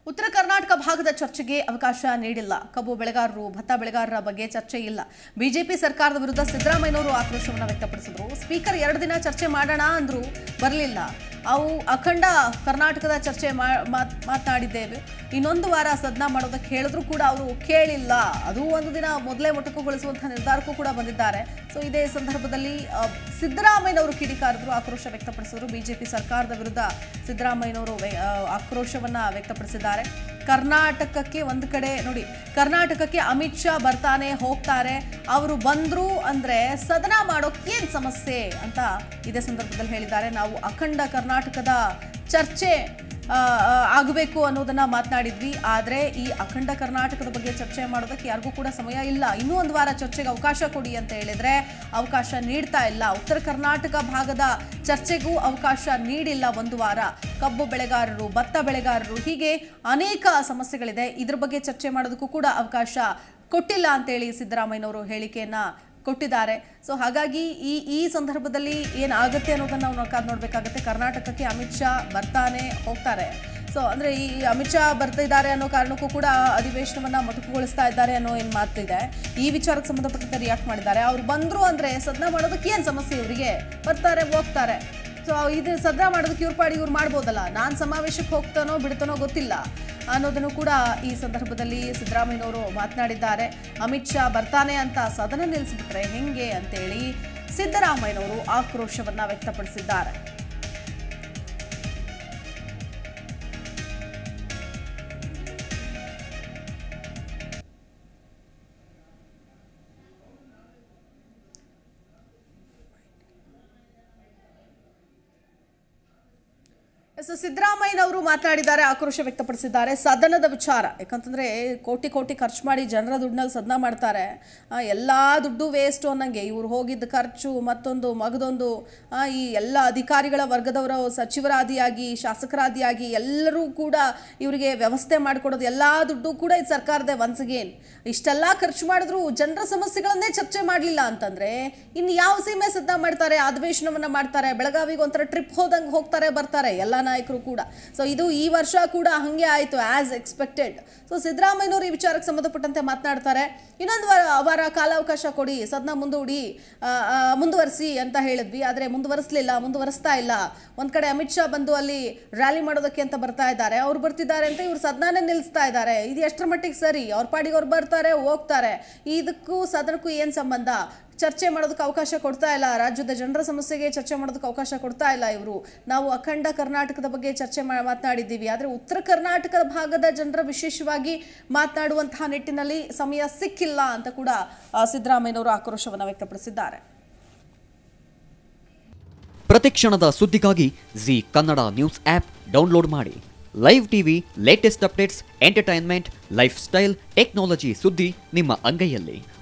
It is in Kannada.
ಉತ್ತರ ಕರ್ನಾಟಕ ಭಾಗದ ಚರ್ಚೆಗೆ ಅವಕಾಶ ನೀಡಿಲ್ಲ ಕಬ್ಬು ಬೆಳೆಗಾರರು ಭತ್ತ ಬೆಳೆಗಾರರ ಬಗ್ಗೆ ಚರ್ಚೆ ಇಲ್ಲ ಬಿಜೆಪಿ ಸರ್ಕಾರದ ವಿರುದ್ಧ ಸಿದ್ದರಾಮಯ್ಯನವರು ಆಕ್ರೋಶವನ್ನು ವ್ಯಕ್ತಪಡಿಸಿದ್ರು ಸ್ಪೀಕರ್ ಎರಡು ದಿನ ಚರ್ಚೆ ಮಾಡೋಣ ಅಂದ್ರು ಬರಲಿಲ್ಲ ಅವು ಅಖಂಡ ಕರ್ನಾಟಕದ ಚರ್ಚೆ ಮಾ- ಮಾತ್- ಮಾತನಾಡಿದ್ದೇವೆ ಇನ್ನೊಂದು ವಾರ ಸದನ ಮಾಡೋದಕ್ಕೆ ಹೇಳಿದ್ರು ಕೂಡ ಅವರು ಕೇಳಿಲ್ಲ ಅದು ಒಂದು ದಿನ ಮೊದಲೇ ಮೊಟಕುಗೊಳಿಸುವಂತಹ ನಿರ್ಧಾರಕ್ಕೂ ಕೂಡ ಬಂದಿದ್ದಾರೆ ಸೊ ಇದೇ ಸಂದರ್ಭದಲ್ಲಿ ಆ, ಸಿದ್ದರಾಮಯ್ಯನವರು ಕಿಡಿಕಾರಿದ್ರು ಆಕ್ರೋಶ ವ್ಯಕ್ತಪಡಿಸಿದ್ರು ಬಿಜೆಪಿ ಸರ್ಕಾರದ ವಿರುದ್ಧ ಸಿದ್ದರಾಮಯ್ಯನವರು ವ್ಯ- ಆ, ಆಕ್ರೋಶವನ್ನ ವ್ಯಕ್ತಪಡಿಸಿದ್ದಾರೆ ಕರ್ನಾಟಕಕ್ಕೆ ಒಂದು ಕಡೆ ನೋಡಿ ಕರ್ನಾಟಕಕ್ಕೆ ಅಮಿತ್ ಶಾ ಬರ್ತಾನೆ ಹೋಗ್ತಾರೆ ಅವರು ಬಂದ್ರು ಅಂದ್ರೆ ಸದನ ಮಾಡೋಕೆ ಏನ್ ಸಮಸ್ಯೆ ಅಂತ ಇದೇ ಸಂದರ್ಭದಲ್ಲಿ ಹೇಳಿದ್ದಾರೆ ನಾವು ಅಖಂಡ ಕರ್ನಾಟಕದ ಚರ್ಚೆ ಆ, ಆ, ಆಗಬೇಕು ಅನ್ನೋದನ್ನ ಮಾತನಾಡಿದ್ವಿ ಆದರೆ ಈ ಅಖಂಡ ಕರ್ನಾಟಕದ ಬಗ್ಗೆ ಚರ್ಚೆ ಮಾಡೋದಕ್ಕೆ ಯಾರಿಗೂ ಕೂಡ ಸಮಯ ಇಲ್ಲ ಇನ್ನೂ ಒಂದು ವಾರ ಚರ್ಚೆಗೆ ಅವಕಾಶ ಕೊಡಿ ಅಂತ ಹೇಳಿದ್ರೆ ಅವಕಾಶ ನೀಡ್ತಾ ಇಲ್ಲ ಉತ್ತರ ಕರ್ನಾಟಕ ಭಾಗದ ಚರ್ಚೆಗೂ ಅವಕಾಶ ನೀಡಿಲ್ಲ ಒಂದು ವಾರ ಕಬ್ಬು ಬೆಳೆಗಾರರು ಭತ್ತ ಬೆಳೆಗಾರರು ಹೀಗೆ ಅನೇಕ ಸಮಸ್ಯೆಗಳಿದೆ ಇದ್ರ ಬಗ್ಗೆ ಚರ್ಚೆ ಮಾಡೋದಕ್ಕೂ ಕೂಡ ಅವಕಾಶ ಕೊಟ್ಟಿಲ್ಲ ಅಂತೇಳಿ ಸಿದ್ದರಾಮಯ್ಯನವರು ಹೇಳಿಕೆಯನ್ನ ಕೊಟ್ಟಿದ್ದಾರೆ ಸೊ ಹಾಗಾಗಿ ಈ ಈ ಸಂದರ್ಭದಲ್ಲಿ ಏನಾಗುತ್ತೆ ಅನ್ನೋದನ್ನ ನಾವು ಕಾದು ನೋಡಬೇಕಾಗುತ್ತೆ ಕರ್ನಾಟಕಕ್ಕೆ ಅಮಿತ್ ಶಾ ಬರ್ತಾನೆ ಹೋಗ್ತಾರೆ ಸೊ ಅಂದ್ರೆ ಈ ಅಮಿತ್ ಶಾ ಬರ್ತಿದ್ದಾರೆ ಅನ್ನೋ ಕಾರಣಕ್ಕೂ ಕೂಡ ಅಧಿವೇಶನವನ್ನ ಮೊಟಕುಗೊಳಿಸ್ತಾ ಇದ್ದಾರೆ ಅನ್ನೋ ಏನು ಮಾತಿದೆ ಈ ವಿಚಾರಕ್ಕೆ ಸಂಬಂಧಪಟ್ಟಂತೆ ರಿಯಾಕ್ಟ್ ಮಾಡಿದ್ದಾರೆ ಅವ್ರು ಬಂದ್ರು ಅಂದ್ರೆ ಸದನ ಮಾಡೋದಕ್ಕೆ ಏನು ಸಮಸ್ಯೆ ಇವರಿಗೆ ಬರ್ತಾರೆ ಹೋಗ್ತಾರೆ ಸೊ ಇದು ಸದನ ಮಾಡೋದಕ್ಕೆ ಇವ್ರ ಪಾಡಿ ಇವ್ರು ಮಾಡ್ಬೋದಲ್ಲ ನಾನು ಸಮಾವೇಶಕ್ಕೆ ಹೋಗ್ತಾನೋ ಬಿಡ್ತಾನೋ ಗೊತ್ತಿಲ್ಲ ಅನ್ನೋದನ್ನು ಕೂಡ ಈ ಸಂದರ್ಭದಲ್ಲಿ ಸಿದ್ದರಾಮಯ್ಯನವರು ಮಾತನಾಡಿದ್ದಾರೆ ಅಮಿತ್ ಶಾ ಬರ್ತಾನೆ ಅಂತ ಸದನ ನಿಲ್ಲಿಸ್ಬಿಟ್ರೆ ಹೆಂಗೆ ಅಂತೇಳಿ ಸಿದ್ದರಾಮಯ್ಯನವರು ಆಕ್ರೋಶವನ್ನ ವ್ಯಕ್ತಪಡಿಸಿದ್ದಾರೆ ಎಸ್ ಸಿದ್ದರಾಮಯ್ಯನವರು ಮಾತನಾಡಿದ್ದಾರೆ ಆಕ್ರೋಶ ವ್ಯಕ್ತಪಡಿಸಿದ್ದಾರೆ ಸದನದ ವಿಚಾರ ಯಾಕಂತಂದ್ರೆ ಕೋಟಿ ಕೋಟಿ ಖರ್ಚು ಮಾಡಿ ಜನರ ದುಡ್ಡಿನಲ್ಲಿ ಸದನ ಮಾಡ್ತಾರೆ ಆ, ಎಲ್ಲಾ ದುಡ್ಡು ವೇಸ್ಟ್ ಅನ್ನಂಗೆ ಇವ್ರು ಹೋಗಿದ್ದ ಖರ್ಚು ಮತ್ತೊಂದು ಮಗದೊಂದು ಆ, ಈ ಎಲ್ಲ ಅಧಿಕಾರಿಗಳ ವರ್ಗದವರು ಸಚಿವರಾದಿಯಾಗಿ ಶಾಸಕರಾದಿಯಾಗಿ ಎಲ್ಲರೂ ಕೂಡ ಇವರಿಗೆ ವ್ಯವಸ್ಥೆ ಮಾಡಿಕೊಡೋದು ಎಲ್ಲಾ ದುಡ್ಡು ಕೂಡ ಇದು ಸರ್ಕಾರದೇ ಒನ್ಸ್ ಅಗೇನ್ ಇಷ್ಟೆಲ್ಲ ಖರ್ಚು ಮಾಡಿದ್ರು ಜನರ ಸಮಸ್ಯೆಗಳನ್ನೇ ಚರ್ಚೆ ಮಾಡಲಿಲ್ಲ ಅಂತಂದ್ರೆ ಇನ್ನು ಯಾವ ಸೀಮೆ ಸದನ ಮಾಡ್ತಾರೆ ಅಧಿವೇಶನವನ್ನ ಮಾಡ್ತಾರೆ ಬೆಳಗಾವಿಗೆ ಒಂಥರ ಟ್ರಿಪ್ ಹೋದಂಗೆ ಹೋಗ್ತಾರೆ ಬರ್ತಾರೆ ಎಲ್ಲ ನಾಯಕರು ಕೂಡ ಸೊ ಇದು ಈ ವರ್ಷ ಕೂಡ ಹಂಗೆ ಆಯಿತು ಆಸ್ ಎಕ್ಸ್ಪೆಕ್ಟೆಡ್ ಸೊ ಸಿದ್ದರಾಮಯ್ಯನವರು ಈ ವಿಚಾರಕ್ಕೆ ಸಂಬಂಧಪಟ್ಟಂತೆ ಮಾತನಾಡ್ತಾರೆ ಇನ್ನೊಂದು ವಾರ ವಾರ ಕಾಲಾವಕಾಶ ಕೊಡಿ ಸದನ ಮುಂದೂಡಿ ಆ, ಆ, ಮುಂದುವರಿಸಿ ಅಂತ ಹೇಳಿದ್ವಿ ಆದರೆ ಮುಂದುವರಿಸಲಿಲ್ಲ ಮುಂದುವರಿಸ್ತಾ ಇಲ್ಲ ಒಂದ್ ಕಡೆ ಅಮಿತ್ ಶಾ ಬಂದು ಅಲ್ಲಿ ರ್ಯಾಲಿ ಮಾಡೋದಕ್ಕೆ ಅಂತ ಬರ್ತಾ ಇದ್ದಾರೆ ಅವ್ರು ಬರ್ತಿದ್ದಾರೆ ಅಂತ ಇವ್ರು ಸದನಾನೇ ನಿಲ್ಲಿಸ್ತಾ ಇದ್ದಾರೆ ಇದು ಎಷ್ಟರ ಮಟ್ಟಿಗೆ ಸರಿ ಅವ್ರ ಪಾಡಿಗೆ ಅವ್ರು ಬರ್ತಾರೆ ಹೋಗ್ತಾರೆ ಇದಕ್ಕೂ ಸದನಕ್ಕೂ ಏನು ಸಂಬಂಧ ಚರ್ಚೆ ಮಾಡೋದಕ್ಕೆ ಅವಕಾಶ ಕೊಡ್ತಾ ಇಲ್ಲ ರಾಜ್ಯದ ಜನರ ಸಮಸ್ಯೆಗೆ ಚರ್ಚೆ ಮಾಡೋದಕ್ಕೆ ಅವಕಾಶ ಕೊಡ್ತಾ ಇಲ್ಲ ಇವರು ನಾವು ಅಖಂಡ ಕರ್ನಾಟಕದ ಬಗ್ಗೆ ಚರ್ಚೆ ಮಾ- ಮಾತನಾಡಿದ್ದೀವಿ ಆದರೆ ಉತ್ತರ ಕರ್ನಾಟಕದ ಭಾಗದ ಜನರ ವಿಶೇಷವಾಗಿ ಮಾತನಾಡುವಂತಹ ನಿಟ್ಟಿನಲ್ಲಿ ಸಮಯ ಸಿಕ್ಕಿಲ್ಲ ಅಂತ ಕೂಡ ಆ, ಸಿದ್ದರಾಮಯ್ಯನವರು ಆಕ್ರೋಶವನ್ನು ವ್ಯಕ್ತಪಡಿಸಿದ್ದಾರೆ ಪ್ರತಿಕ್ಷಣದ ಸುದ್ದಿಗಾಗಿ Zee Kannada news app download ಮಾಡಿ live TV latest updates entertainment lifestyle technology ಸುದ್ದಿ ನಿಮ್ಮ ಅಂಗೈಯಲ್ಲಿ